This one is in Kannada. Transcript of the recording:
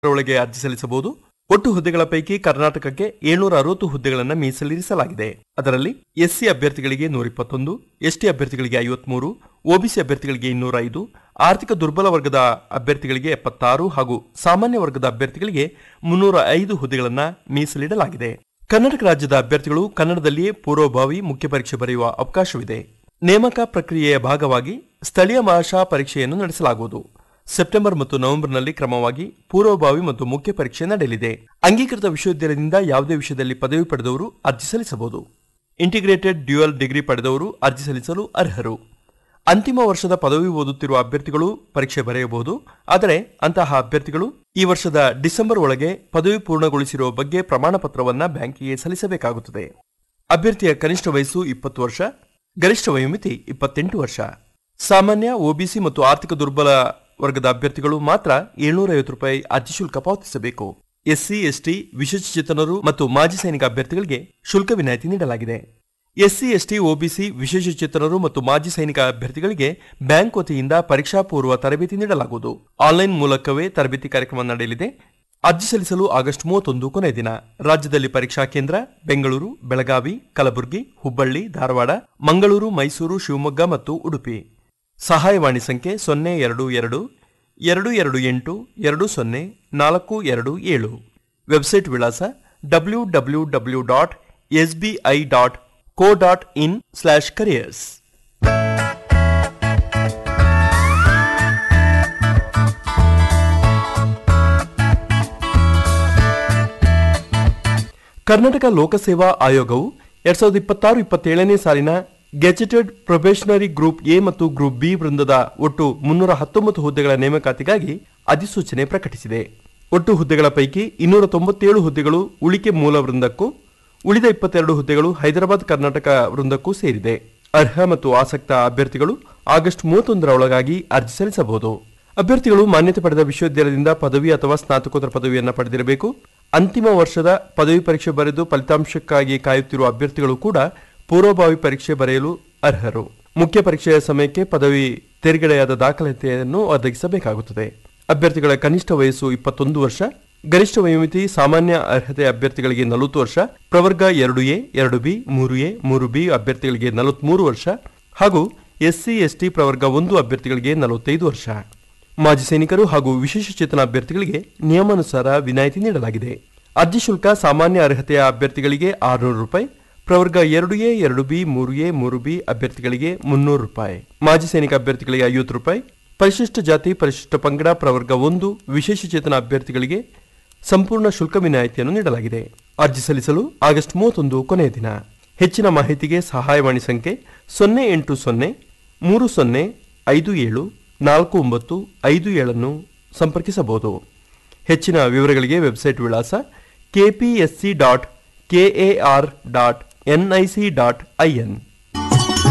ಒಳಗೆ ಅರ್ಜಿ ಸಲ್ಲಿಸಬಹುದು ಒಟ್ಟು ಹುದ್ದೆಗಳ ಪೈಕಿ ಕರ್ನಾಟಕಕ್ಕೆ ಏಳ್ನೂರ ಅರವತ್ತು ಹುದ್ದೆಗಳನ್ನು ಮೀಸಲಿರಿಸಲಾಗಿದೆ ಅದರಲ್ಲಿ ಎಸ್ಸಿ ಅಭ್ಯರ್ಥಿಗಳಿಗೆ ನೂರ ಇಪ್ಪತ್ತೊಂದು ಎಸ್ಟಿ ಅಭ್ಯರ್ಥಿಗಳಿಗೆ ಐವತ್ಮೂರು ಒಬಿಸಿ ಅಭ್ಯರ್ಥಿಗಳಿಗೆ ಇನ್ನೂರ ಐದು ಆರ್ಥಿಕ ದುರ್ಬಲ ವರ್ಗದ ಅಭ್ಯರ್ಥಿಗಳಿಗೆ ಎಪ್ಪತ್ತಾರು ಹಾಗೂ ಸಾಮಾನ್ಯ ವರ್ಗದ ಅಭ್ಯರ್ಥಿಗಳಿಗೆ ಮುನ್ನೂರ ಐದು ಹುದ್ದೆಗಳನ್ನು ಮೀಸಲಿಡಲಾಗಿದೆ ಕರ್ನಾಟಕ ರಾಜ್ಯದ ಅಭ್ಯರ್ಥಿಗಳು ಕನ್ನಡದಲ್ಲಿಯೇ ಪೂರ್ವಭಾವಿ ಮುಖ್ಯ ಪರೀಕ್ಷೆ ಬರೆಯುವ ಅವಕಾಶವಿದೆ ನೇಮಕ ಪ್ರಕ್ರಿಯೆಯ ಭಾಗವಾಗಿ ಸ್ಥಳೀಯ ಭಾಷಾ ಪರೀಕ್ಷೆಯನ್ನು ನಡೆಸಲಾಗುವುದು ಸೆಪ್ಟೆಂಬರ್ ಮತ್ತು ನವೆಂಬರ್ನಲ್ಲಿ ಕ್ರಮವಾಗಿ ಪೂರ್ವಭಾವಿ ಮತ್ತು ಮುಖ್ಯ ಪರೀಕ್ಷೆ ನಡೆಯಲಿದೆ ಅಂಗೀಕೃತ ವಿಶ್ವವಿದ್ಯಾಲಯದಿಂದ ಯಾವುದೇ ವಿಷಯದಲ್ಲಿ ಪದವಿ ಪಡೆದವರು ಅರ್ಜಿ ಸಲ್ಲಿಸಬಹುದು ಇಂಟಿಗ್ರೇಟೆಡ್ ಡ್ಯುಯಲ್ ಡಿಗ್ರಿ ಪಡೆದವರು ಅರ್ಜಿ ಸಲ್ಲಿಸಲು ಅರ್ಹರು ಅಂತಿಮ ವರ್ಷದ ಪದವಿ ಓದುತ್ತಿರುವ ಅಭ್ಯರ್ಥಿಗಳು ಪರೀಕ್ಷೆ ಬರೆಯಬಹುದು ಆದರೆ ಅಂತಹ ಅಭ್ಯರ್ಥಿಗಳು ಈ ವರ್ಷದ ಡಿಸೆಂಬರ್ ಒಳಗೆ ಪದವಿ ಪೂರ್ಣಗೊಳಿಸಿರುವ ಬಗ್ಗೆ ಪ್ರಮಾಣ ಪತ್ರವನ್ನ ಬ್ಯಾಂಕಿಗೆ ಸಲ್ಲಿಸಬೇಕಾಗುತ್ತದೆ ಅಭ್ಯರ್ಥಿಯ ಕನಿಷ್ಠ ವಯಸ್ಸು ಇಪ್ಪತ್ತು ವರ್ಷ ಗರಿಷ್ಠ ವಯೋಮಿತಿ ಇಪ್ಪತ್ತೆಂಟು ವರ್ಷ ಸಾಮಾನ್ಯ ಒಬಿಸಿ ಮತ್ತು ಆರ್ಥಿಕ ದುರ್ಬಲ ವರ್ಗದ ಅಭ್ಯರ್ಥಿಗಳು ಮಾತ್ರ ಏಳ್ನೂರ ಐವತ್ತು ರೂಪಾಯಿ ಅರ್ಜಿ ಶುಲ್ಕ ಪಾವತಿಸಬೇಕು ಎಸ್ಸಿ ಎಸ್ಟಿ ವಿಶೇಷಚೇತನರು ಮತ್ತು ಮಾಜಿ ಸೈನಿಕ ಅಭ್ಯರ್ಥಿಗಳಿಗೆ ಶುಲ್ಕ ವಿನಾಯಿತಿ ನೀಡಲಾಗಿದೆ ಎಸ್ಸಿ ಎಸ್ಟಿ ಒಬಿಸಿ ವಿಶೇಷಚೇತನರು ಮತ್ತು ಮಾಜಿ ಸೈನಿಕ ಅಭ್ಯರ್ಥಿಗಳಿಗೆ ಬ್ಯಾಂಕ್ ವತಿಯಿಂದ ಪರೀಕ್ಷಾ ಪೂರ್ವ ತರಬೇತಿ ನೀಡಲಾಗುವುದು ಆನ್ಲೈನ್ ಮೂಲಕವೇ ತರಬೇತಿ ಕಾರ್ಯಕ್ರಮ ನಡೆಯಲಿದೆ ಅರ್ಜಿ ಸಲ್ಲಿಸಲು ಆಗಸ್ಟ್ ಮೂವತ್ತೊಂದು ಕೊನೆಯ ದಿನ ರಾಜ್ಯದಲ್ಲಿ ಪರೀಕ್ಷಾ ಕೇಂದ್ರ ಬೆಂಗಳೂರು ಬೆಳಗಾವಿ ಕಲಬುರಗಿ ಹುಬ್ಬಳ್ಳಿ ಧಾರವಾಡ ಮಂಗಳೂರು ಮೈಸೂರು ಶಿವಮೊಗ್ಗ ಮತ್ತು ಉಡುಪಿ ಸಹಾಯವಾಣಿ ಸಂಖ್ಯೆ ಸೊನ್ನೆ ಎರಡು ಎರಡು ಎರಡು ಎರಡು ಎಂಟು ಎರಡು ಸೊನ್ನೆ ನಾಲ್ಕು ಎರಡು ಏಳು ವೆಬ್ಸೈಟ್ ವಿಳಾಸ W W W dot S B I dot co dot in slash careers Karnataka ಲೋಕಸೇವಾ ಆಯೋಗವು ಎರಡ್ ಸಾವಿರದ ಇಪ್ಪತ್ತಾರು ಇಪ್ಪತ್ತೇಳನೇ ಸಾಲಿನ ಗೆಜೆಟೆಡ್ ಪ್ರೊಬೇಷನರಿ ಗ್ರೂಪ್ ಎ ಮತ್ತು ಗ್ರೂಪ್ ಬಿ ವೃಂದದ ಒಟ್ಟು ಮುನ್ನೂರ ಹತ್ತೊಂಬತ್ತು ಹುದ್ದೆಗಳ ನೇಮಕಾತಿಗಾಗಿ ಅಧಿಸೂಚನೆ ಪ್ರಕಟಿಸಿದೆ ಒಟ್ಟು ಹುದ್ದೆಗಳ ಪೈಕಿ ಇನ್ನೂರ ತೊಂಬತ್ತೇಳು ಹುದ್ದೆಗಳು ಉಳಿಕೆ ಮೂಲ ವೃಂದಕ್ಕೂ ಉಳಿದ ಇಪ್ಪತ್ತೆರಡು ಹುದ್ದೆಗಳು ಹೈದರಾಬಾದ್ ಕರ್ನಾಟಕ ವೃಂದಕ್ಕೂ ಸೇರಿದೆ ಅರ್ಹ ಮತ್ತು ಆಸಕ್ತ ಅಭ್ಯರ್ಥಿಗಳು ಆಗಸ್ಟ್ ಮೂವತ್ತೊಂದರ ಒಳಗಾಗಿ ಅರ್ಜಿ ಸಲ್ಲಿಸಬಹುದು ಅಭ್ಯರ್ಥಿಗಳು ಮಾನ್ಯತೆ ಪಡೆದ ವಿಶ್ವವಿದ್ಯಾಲಯದಿಂದ ಪದವಿ ಅಥವಾ ಸ್ನಾತಕೋತ್ತರ ಪದವಿಯನ್ನು ಪಡೆದಿರಬೇಕು ಅಂತಿಮ ವರ್ಷದ ಪದವಿ ಪರೀಕ್ಷೆ ಬರೆದು ಫಲಿತಾಂಶಕ್ಕಾಗಿ ಕಾಯುತ್ತಿರುವ ಅಭ್ಯರ್ಥಿಗಳು ಕೂಡ ಪೂರ್ವಭಾವಿ ಪರೀಕ್ಷೆ ಬರೆಯಲು ಅರ್ಹರು ಮುಖ್ಯ ಪರೀಕ್ಷೆಯ ಸಮಯಕ್ಕೆ ಪದವಿ ತೆರಿಗೆಡೆಯಾದ ದಾಖಲಾತಿಯನ್ನು ಒದಗಿಸಬೇಕಾಗುತ್ತದೆ ಅಭ್ಯರ್ಥಿಗಳ ಕನಿಷ್ಠ ವಯಸ್ಸು ಇಪ್ಪತ್ತೊಂದು ವರ್ಷ ಗರಿಷ್ಠ ವಯೋಮಿತಿ ಸಾಮಾನ್ಯ ಅರ್ಹತೆ ಅಭ್ಯರ್ಥಿಗಳಿಗೆ ನಲವತ್ತು ವರ್ಷ ಪ್ರವರ್ಗ ಎರಡು ಎ ಎರಡು ಬಿ ಮೂರು ಎ ಮೂರು ಬಿ ಅಭ್ಯರ್ಥಿಗಳಿಗೆ ನಲವತ್ಮೂರು ವರ್ಷ ಹಾಗೂ ಎಸ್ಸಿ ಎಸ್ಟಿ ಪ್ರವರ್ಗ ಒಂದು ಅಭ್ಯರ್ಥಿಗಳಿಗೆ ನಲವತ್ತೈದು ವರ್ಷ ಮಾಜಿ ಸೈನಿಕರು ಹಾಗೂ ವಿಶೇಷಚೇತನ ಅಭ್ಯರ್ಥಿಗಳಿಗೆ ನಿಯಮಾನುಸಾರ ವಿನಾಯಿತಿ ನೀಡಲಾಗಿದೆ ಅರ್ಜಿ ಶುಲ್ಕ ಸಾಮಾನ್ಯ ಅರ್ಹತೆಯ ಅಭ್ಯರ್ಥಿಗಳಿಗೆ ಆರುನೂರು ರೂಪಾಯಿ ಪ್ರವರ್ಗ ಎರಡು ಎ ಎರಡು ಬಿ ಮೂರು ಎ ಮೂರು ಬಿ ಅಭ್ಯರ್ಥಿಗಳಿಗೆ ಮುನ್ನೂರು ರೂಪಾಯಿ ಮಾಜಿ ಸೈನಿಕ ಅಭ್ಯರ್ಥಿಗಳಿಗೆ ಐವತ್ತು ರೂಪಾಯಿ ಪರಿಶಿಷ್ಟ ಜಾತಿ ಪರಿಶಿಷ್ಟ ಪಂಗಡ ಪ್ರವರ್ಗ ಒಂದು ವಿಶೇಷಚೇತನ ಅಭ್ಯರ್ಥಿಗಳಿಗೆ ಸಂಪೂರ್ಣ ಶುಲ್ಕ ವಿನಾಯಿತಿಯನ್ನು ನೀಡಲಾಗಿದೆ ಅರ್ಜಿ ಸಲ್ಲಿಸಲು ಆಗಸ್ಟ್ ಮೂವತ್ತೊಂದು ಕೊನೆಯ ದಿನ ಹೆಚ್ಚಿನ ಮಾಹಿತಿಗೆ ಸಹಾಯವಾಣಿ ಸಂಖ್ಯೆ ಸೊನ್ನೆ ಎಂಟು ಸೊನ್ನೆ ಮೂರು ಸೊನ್ನೆ ಐದು ಏಳು ನಾಲ್ಕು ಒಂಬತ್ತು ಐದು ಏಳನ್ನು ಸಂಪರ್ಕಿಸಬಹುದು ಹೆಚ್ಚಿನ ವಿವರಗಳಿಗೆ ವೆಬ್ಸೈಟ್ ವಿಳಾಸ KPSC dot KAR dot NIC dot IN